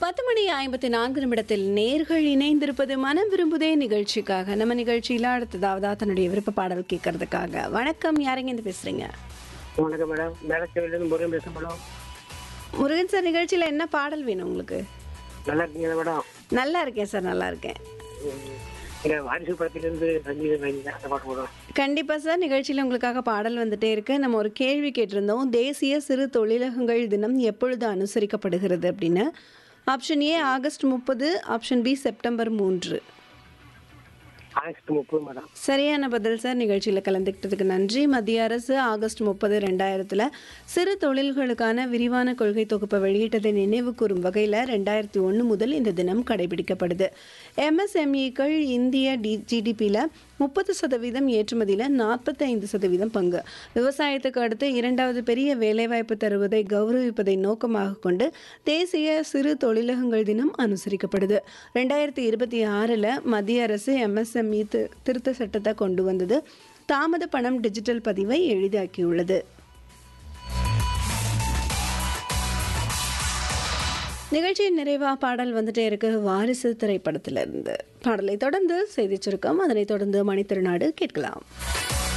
பத்து மணி ஐம்பத்தி நான்கு நிமிடத்தில் நேர்கள் இணைந்திருப்பது மனம் விரும்புதே நிகழ்ச்சிக்காக நம்ம நிகழ்ச்சியில் அடுத்ததாவதா தன்னுடைய விருப்ப பாடல் கேட்கறதுக்காக வணக்கம் யாருங்க இருந்து பேசுறீங்க வணக்கம் மேடம் மேலச்சேரியிலேருந்து முருகன் பேசுகிறேன் மேடம் முருகன் சார் நிகழ்ச்சியில் என்ன பாடல் வேணும் உங்களுக்கு நல்லா இருக்கீங்களா மேடம் நல்லா இருக்கேன் சார் நல்லா இருக்கேன் இல்லை வாரிசு படத்திலிருந்து சங்கீத வைங்க அந்த பாட்டு போடுறோம் கண்டிப்பா சார் நிகழ்ச்சியில் உங்களுக்காக பாடல் வந்துட்டே இருக்கு நம்ம ஒரு கேள்வி கேட்டிருந்தோம் தேசிய சிறு தொழிலகங்கள் தினம் எப்பொழுது அனுசரிக்கப்படுகிறது அப்படின்னு ஆப்ஷன் ஏ ஆகஸ்ட் முப்பது ஆப்ஷன் பி செப்டம்பர் மூன்று ஆகஸ்ட் முப்பது மேடம் சரியான பதில் சார் நிகழ்ச்சியில் கலந்துக்கிட்டதுக்கு நன்றி மத்திய அரசு ஆகஸ்ட் முப்பது ரெண்டாயிரத்தில் சிறு தொழில்களுக்கான விரிவான கொள்கை தொகுப்பை வெளியிட்டதை நினைவு கூறும் வகையில் ரெண்டாயிரத்தி ஒன்று முதல் இந்த தினம் கடைபிடிக்கப்படுது எம்எஸ்எம்இக்கள் இந்திய டி ஜிடிபியில் முப்பது சதவீதம் ஏற்றுமதியில் நாற்பத்தைந்து சதவீதம் பங்கு விவசாயத்துக்கு அடுத்து இரண்டாவது பெரிய வேலைவாய்ப்பு தருவதை கௌரவிப்பதை நோக்கமாக கொண்டு தேசிய சிறு தொழிலகங்கள் தினம் அனுசரிக்கப்படுது ரெண்டாயிரத்தி இருபத்தி ஆறில் மத்திய அரசு எம்எஸ்எம்இ திருத்த சட்டத்தை கொண்டு வந்தது தாமத பணம் டிஜிட்டல் பதிவை எளிதாக்கியுள்ளது நிகழ்ச்சியின் நிறைவா பாடல் வந்துட்டே இருக்கு வாரிசு திரைப்படத்திலிருந்து பாடலை தொடர்ந்து செய்தி சுருக்கம் அதனைத் தொடர்ந்து மணித்திருநாடு கேட்கலாம்